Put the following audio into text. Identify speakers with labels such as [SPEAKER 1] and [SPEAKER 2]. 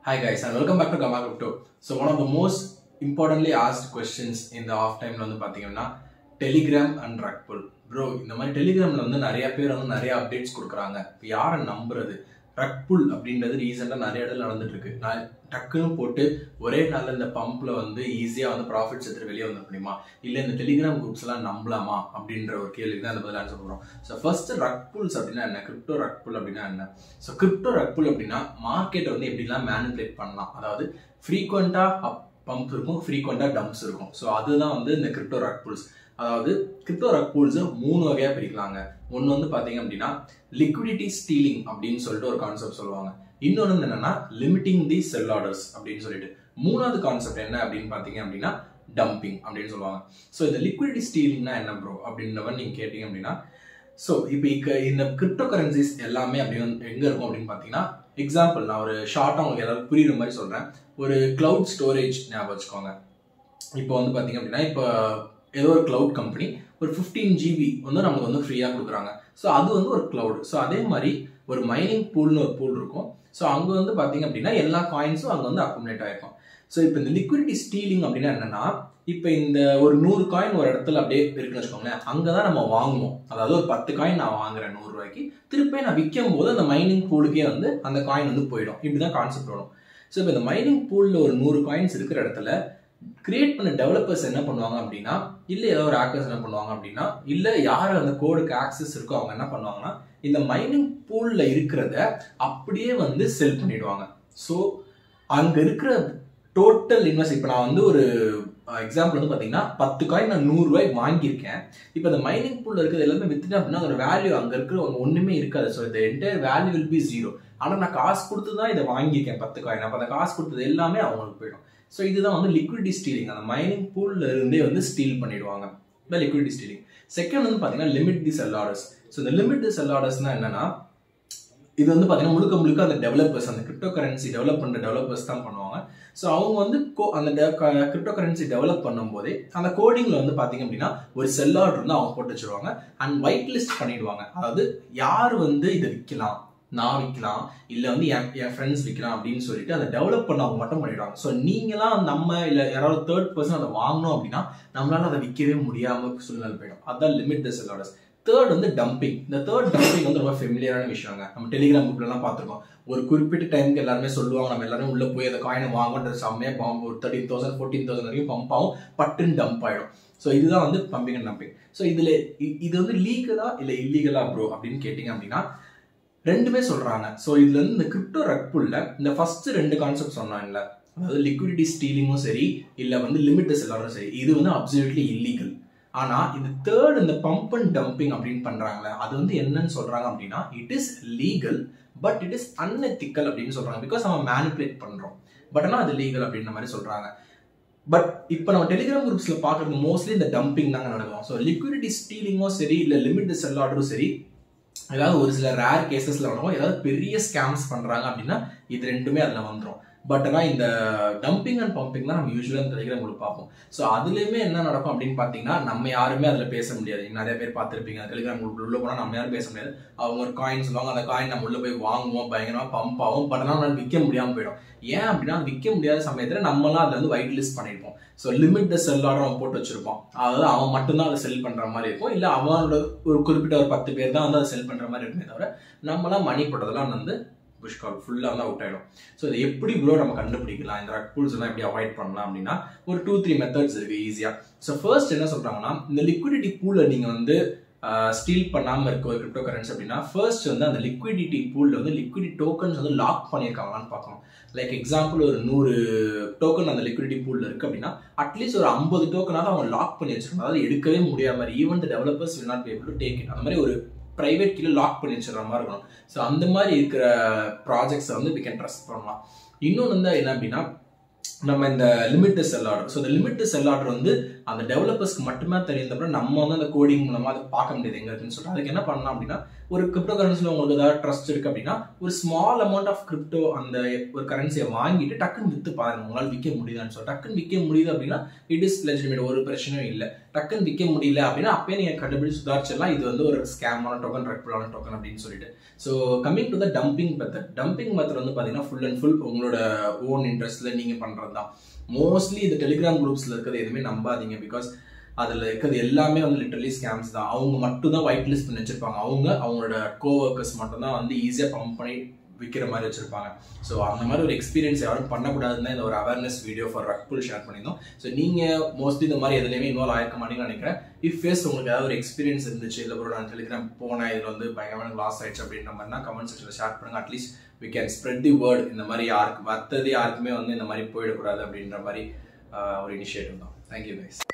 [SPEAKER 1] Hi guys and welcome back to Gamma Crypto. So one of the most importantly asked questions in the off time வந்து பாத்தீங்கன்னா Telegram and ரக்புல் bro இந்த மாதிரி டெலிகிராம்ல வந்து நிறைய பேர் வந்து நிறைய அப்டேட்ஸ் கொடுக்குறாங்க இப்போ யாரை நம்புறது ரக்புல் அப்படின்றது ரீசெண்டாக நிறைய இடத்துல நடந்துட்டு இருக்கு நான் டக்குன்னு போட்டு ஒரே நாளில் இந்த பம்ப்ல வந்து ஈஸியாக வந்து ப்ராஃபிட்ஸ் எடுத்துட்டு வெளியே வந்த முடியுமா இல்லை இந்த டெலிகிராம் குரூப்ஸ் எல்லாம் நம்பலாமா அப்படின்ற ஒரு கேள்விக்கு தான் இந்த பதில் ஆன்சர் பண்ணுறோம் ஸோ ஃபர்ஸ்ட் ரக்புல்ஸ் அப்படின்னா என்ன கிரிப்டோ ரக்புல் அப்படின்னா என்ன ஸோ கிரிப்டோ ரக்புல் அப்படின்னா மார்க்கெட்டை வந்து எப்படிலாம் மேனிப்புலேட் பண்ணலாம் அதாவது ஃப்ரீக்வெண்ட்டாக அப் பம்ப் இருக்கும் ஃப்ரீக்வெண்ட்டாக டம்ப்ஸ் இருக்கும் ஸோ அதுதான் வந்து இந்த கிரிப்டோ ரக் பூல்ஸ் அதாவது கிரிப்டோ ரக் பூல்ஸை மூணு வகையாக பிரிக்கலாங்க ஒன்று வந்து பார்த்தீங்க அப்படின்னா லிக்விடிட்டி ஸ்டீலிங் அப்படின்னு சொல்லிட்டு ஒரு கான்செப்ட் சொல்லுவாங்க இன்னொன்று வந்து என்னன்னா லிமிட்டிங் தி செல் ஆர்டர்ஸ் அப்படின்னு சொல்லிட்டு மூணாவது கான்செப்ட் என்ன அப்படின்னு பார்த்தீங்க அப்படின்னா டம்பிங் அப்படின்னு சொல்லுவாங்க ஸோ இந்த லிக்விடிட்டி ஸ்டீலிங்னா என்ன ப்ரோ அப்படின்றவன் நீங்கள் கேட்டீங்க அப்படின்னா ஸோ இப்போ இக்க இந்த கிரிப்டோ கரன்சிஸ் எல்லாமே அப்படி வந்து எங்கே இருக்கும் அப்படின்னு பார்த்தீங்கன்னா எக்ஸாம்பிள் நான் ஒரு ஷார்ட்டாக உங்களுக்கு ஏதாவது புரியுற மாதிரி சொல்கிறேன் ஒரு கிளவுட் ஸ்டோரேஜ் ஞாபகம் வச்சுக்கோங்க இப்போ வந்து பார்த்தீங்க அப்படின்னா இப்போ ஏதோ ஒரு கிளவுட் கம்பெனி ஒரு ஃபிஃப்டீன் ஜிபி வந்து நமக்கு வந்து ஃப்ரீயாக கொடுக்குறாங்க ஸோ அது வந்து ஒரு கிளவுட் ஸோ அதே மாதிரி ஒரு மைனிங் பூல்னு ஒரு பூல் இருக்கும் ஸோ அங்கே வந்து பார்த்தீங்க அப்படின்னா எல்லா காயின்ஸும் அங்கே வந்து அக்குமுலேட் ஆயிருக்கும் ஸோ இப்போ இந்த லிக்விடிட்டி ஸ்டீலிங் அப்படின்னா என்னன்னா இப்போ இந்த ஒரு நூறு காயின் ஒரு இடத்துல அப்படியே இருக்குன்னு வச்சுக்கோங்களேன் அங்கே தான் நம்ம வாங்குவோம் அதாவது ஒரு பத்து காயின் நான் வாங்குறேன் நூறு ரூபாய்க்கு திருப்பி நான் விற்கும் போது அந்த மைனிங் பூலுக்கே வந்து அந்த காயின் வந்து போயிடும் இப்படி தான் கான்செப்ட் வரும் ஸோ இப்போ இந்த மைனிங் பூலில் ஒரு நூறு காயின்ஸ் இருக்கிற இடத்துல கிரியேட் பண்ண டெவலப்பர்ஸ் என்ன பண்ணுவாங்க அப்படின்னா இல்லை ஏதோ ஒரு ஆக்கர்ஸ் என்ன பண்ணுவாங்க அப்படின்னா இல்லை யார் அந்த கோடுக்கு ஆக்சஸ் இருக்கோ அவங்க என்ன பண்ணுவாங்கன்னா இந்த மைனிங் பூலில் இருக்கிறத அப்படியே வந்து செல் பண்ணிடுவாங்க ஸோ அங்கே இருக்கிற டோட்டல் இன்வெஸ்ட் இப்போ நான் வந்து ஒரு எக்ஸாம்பிள் வந்து பார்த்தீங்கன்னா பத்து காயின் நான் நூறுரூவாய் வாங்கியிருக்கேன் இப்போ இந்த மைனிங் பூலில் இருக்கிறது எல்லாமே வித்துட்டேன் அப்படின்னா அதோட வேல்யூ அங்கே இருக்கிற ஒன்றுமே இருக்காது ஸோ இந்த entire value will be zero ஆனால் நான் காசு கொடுத்து தான் இதை வாங்கியிருக்கேன் பத்து காயின் அப்போ அந்த காசு கொடுத்தது எல்லாமே அவங்களுக்கு போயிடும் ஸோ இதுதான் வந்து லிக்விடிட்டி ஸ்டீலிங் அந்த மைனிங் பூல்ல இருந்தே வந்து ஸ்டீல் பண்ணிடுவாங்க இந்த லிக்விடிட்டி ஸ்டீலிங் செகண்ட் வந்து பார்த்தீங்கன்னா limit the sell orders so இந்த லிமிட் தி செல் ஆர்டர்ஸ்னா என்னன்னா இது வந்து பார்த்தீங்கன்னா முழுக்க முழுக்க அந்த டெவலப்பர்ஸ் அந்த கிரிப்டோ கரன்சி டெவலப் பண்ணுற டெவலப்பர்ஸ் தான் பண்ணுவாங்க ஸோ அவங்க வந்து கோ அந்த கிரிப்டோ கரன்சி டெவலப் பண்ணும்போதே அந்த கோடிங்கில் வந்து பார்த்தீங்க அப்படின்னா ஒரு செல் ஆர்டர் வந்து அவங்க போட்டு வச்சிருவாங்க அண்ட் ஒயிட் லிஸ்ட் பண்ணிடுவாங்க அதாவது யார் வந்து இதை விற்கலாம் நான் விற்கலாம் இல்லை வந்து என் என் ஃப்ரெண்ட்ஸ் விற்கலாம் அப்படின்னு சொல்லிட்டு அதை டெவலப் பண்ணவங்க மட்டும் பண்ணிடுவாங்க ஸோ நீங்களாம் நம்ம இல்லை யாராவது தேர்ட் பர்சன் அதை வாங்கணும் அப்படின்னா நம்மளால அதை விற்கவே முடியாம சூழ்நிலை போயிடும் அதான் limit the sell orders third வந்து டம்பிங் இந்த தேர்ட் டம்பிங் வந்து ரொம்ப ஃபெமிலியரான விஷயங்க நம்ம டெலிகிராம் குரூப்லாம் பார்த்துருக்கோம் ஒரு குறிப்பிட்ட டைமுக்கு எல்லாருமே சொல்லுவாங்க நம்ம எல்லாரும் உள்ள போய் அந்த காயினை வாங்கன்றது செம்மையா பம்ப் ஒரு தேர்ட்டின் தௌசண்ட் ஃபோர்டீன் தௌசண்ட் வரைக்கும் பம்ப் ஆகும் பட்டுன்னு டம்ப் ஆயிடும் ஸோ இதுதான் வந்து பம்பிங் அண்ட் டம்பிங் ஸோ இதுல இது வந்து லீகலா இல்லை இல்லீகலா ப்ரோ அப்படின்னு கேட்டிங்க அப்படின்னா ரெண்டுமே சொல்றாங்க ஸோ இதுல இருந்து இந்த கிரிப்டோ ரக்புல்ல இந்த ஃபர்ஸ்ட் ரெண்டு கான்செப்ட் சொன்னாங்கல்ல அதாவது லிக்விடிட்டி ஸ்டீலிங்கும் சரி இல்லை வந்து லிமிட் செல்லாரும் சரி இது வந்து அப்சல்யூட்லி இல்லீகல் ஆனா இந்த தேர்ட் இந்த பம்ப் அண்ட் டம்பிங் அப்படின்னு பண்றாங்களே அது வந்து என்னன்னு சொல்றாங்க அப்படின்னா it is legal but it is unethical அப்படின்னு சொல்றாங்க பிகாஸ் நம்ம மேனிப்புலேட் பண்றோம் பட் ஆனால் அது லீகல் அப்படின்ற மாதிரி சொல்றாங்க பட் இப்போ நம்ம டெலிகிராம் குரூப்ஸ்ல பாக்குறது மோஸ்ட்லி இந்த டம்பிங் தாங்க நடக்கும் ஸோ லிக்விடிட்டி ஸ்டீலிங்கும் சரி இல்லை லிமிட் செல் ஆர்டரும் சரி ஏதாவது ஒரு சில ரேர் கேசஸ்ல நடக்கும் ஏதாவது பெரிய ஸ்கேம்ஸ் பண்றாங்க அப்படின்னா இது ரெண்டுமே அதுல வந்துடும் பட் ஆனால் இந்த டம்பிங் அண்ட் பம்பிங் தான் நம்ம யூஸ்வலாக இந்த டெலிகிராம் குரூப் பார்ப்போம் ஸோ அதுலேயுமே என்ன நடக்கும் அப்படின்னு பார்த்தீங்கன்னா நம்ம யாருமே அதில் பேச முடியாது நிறைய பேர் பார்த்துருப்பீங்க அந்த டெலிகிராம் குரூப் உள்ள போனால் நம்ம யாரும் பேச முடியாது அவங்க ஒரு காயின் சொல்லுவாங்க அந்த காயின் நம்ம உள்ள போய் வாங்குவோம் பயங்கரமாக பம்ப் ஆகும் பட் ஆனால் விற்க முடியாமல் போயிடும் ஏன் அப்படின்னா விற்க முடியாத சமயத்தில் நம்மளாம் அதில் வந்து ஒயிட் லிஸ்ட் பண்ணியிருப்போம் so limit the sell order அவன் போட்டு வச்சிருப்பான் அதாவது அவன் மட்டும்தான் அதை செல் பண்ணுற மாதிரி இருக்கும் இல்லை அவனோட ஒரு குறிப்பிட்ட ஒரு பத்து பேர் தான் வந்து அதை செல் பண்ணுற மாதிரி இருக்குமே தவிர நம்மளாம் மணி போட்டதெல்லாம் வந்து புஷ் கால் ஃபுல்லாக வந்து அவுட் ஆகிடும் ஸோ இதை எப்படி ப்ரோ நம்ம கண்டுபிடிக்கலாம் இந்த ரக் பூல்ஸ் எல்லாம் எப்படி அவாய்ட் பண்ணலாம் அப்படின்னா ஒரு டூ த்ரீ மெத்தட்ஸ் இருக்கு ஈஸியாக ஸோ ஃபர்ஸ்ட் என்ன சொல்றாங்கன்னா இந்த லிக்விடிட்டி பூலை நீங்கள் வந்து ஸ்டீல் பண்ணாமல் இருக்க ஒரு கிரிப்டோ கரன்சி அப்படின்னா ஃபர்ஸ்ட் வந்து அந்த லிக்விடிட்டி பூலில் வந்து லிக்விடி டோக்கன்ஸ் வந்து லாக் பண்ணியிருக்காங்களான்னு பார்க்கணும் லைக் எக்ஸாம்பிள் ஒரு நூறு டோக்கன் அந்த லிக்விடிட்டி பூலில் இருக்கு அப்படின்னா அட்லீஸ்ட் ஒரு ஐம்பது டோக்கனாவது அவங்க லாக் பண்ணி வச்சிருக்காங்க அதாவது எடுக்கவே முடியாத மாதிரி even the developers will not be able to take it அந்த மாதிரி ஒரு ப்ரைவேட் கீழே லாக் பண்ணி வச்சிடற மாதிரி இருக்கணும் ஸோ அந்த மாதிரி இருக்கிற ப்ராஜெக்ட்ஸை வந்து வி கேன் ட்ரஸ்ட் பண்ணலாம் இன்னொன்று வந்து என்ன அப்படின்னா நம்ம இந்த லிமிட் செல் ஆர்டர் ஸோ இந்த லிமிட் செல் ஆர்டர் வந்து அந்த டெவலப்பர்ஸ்க்கு மட்டுமே தெரியும் நம்ம வந்து அந்த கோடிங் மூலமா அதை பார்க்க முடியாது எங்க இருக்குன்னு சொல்லிட்டு அதுக்கு என்ன பண்ணலாம் அப்படின்னா ஒரு கிரிப்டோ கரன்சியில் உங்களுக்கு ஏதாவது ட்ரஸ்ட் இருக்கு அப்படின்னா ஒரு ஸ்மால் அமௌண்ட் ஆஃப் கிரிப்டோ அந்த ஒரு கரன்சியை வாங்கிட்டு டக்குன்னு வித்து பாருங்க உங்களால் விற்க முடியுதான்னு சொல்லி டக்குன்னு விற்க முடியுது அப்படின்னா இட் இஸ் லெஜிமேட் ஒரு பிரச்சனையும் இல்லை டக்குன்னு விற்க முடியல அப்படின்னா அப்பயே நீங்க கண்டுபிடிச்சு சுதாரிச்சிடலாம் இது வந்து ஒரு ஸ்கேமான டோக்கன் ரெக்புளான டோக்கன் அப்படின்னு சொல்லிட்டு so coming to the dumping method dumping method வந்து பார்த்தீங்கன்னா ஃபுல் அண்ட் ஃபுல் உங்களோட ஓன் இன்ட்ரெஸ்ட்ல நீங்க பண்றது தான் மோஸ்ட்லி இந்த டெலிகிராம் குரூப்ஸ்ல இருக்கிறது எதுவுமே நம்பாதீங்க பிகாஸ் அதில் இருக்கிறது எல்லாமே வந்து லிட்டரலி ஸ்கேம்ஸ் தான் அவங்க மட்டும் தான் ஒயிட் லிஸ்ட் பண்ணி வச்சிருப்பாங்க அவங்க அவங்களோட கோ ஒர்க்கர்ஸ் மட்டும் தான் வந்து ஈஸியாக பம்ப் பண்ணி விற்கிற மாதிரி வச்சிருப்பாங்க ஸோ அந்த மாதிரி ஒரு எக்ஸ்பீரியன்ஸ் யாரும் பண்ணக்கூடாதுன்னு இந்த ஒரு awareness video for rug pull share பண்ணியிருந்தோம் ஸோ நீங்கள் மோஸ்ட்லி இந்த மாதிரி எதுலையுமே இன்வால்வ் ஆயிருக்க மாட்டீங்கன்னு நினைக்கிறேன் இஃப் ஃபேஸ் உங்களுக்கு ஏதாவது ஒரு எக்ஸ்பீரியன்ஸ் இருந்துச்சு இல்லை ப்ரோ நான் டெலிகிராம் போனேன் இதில் வந்து பயங்கரமான லாஸ் ஆயிடுச்சு அப்படின்ற மாதிரினா கமெண்ட் செக்ஷனில் ஷேர் பண்ணுங்க at least we can spread the word இந்த மாதிரி யாருக்கு மற்றது யாருக்குமே வந்து இந்த மாதிரி போயிடக்கூடாது அப்படின்ற மாதிரி ஒரு இனிஷியேட்டிவ் தான் தேங்க்யூ கைஸ்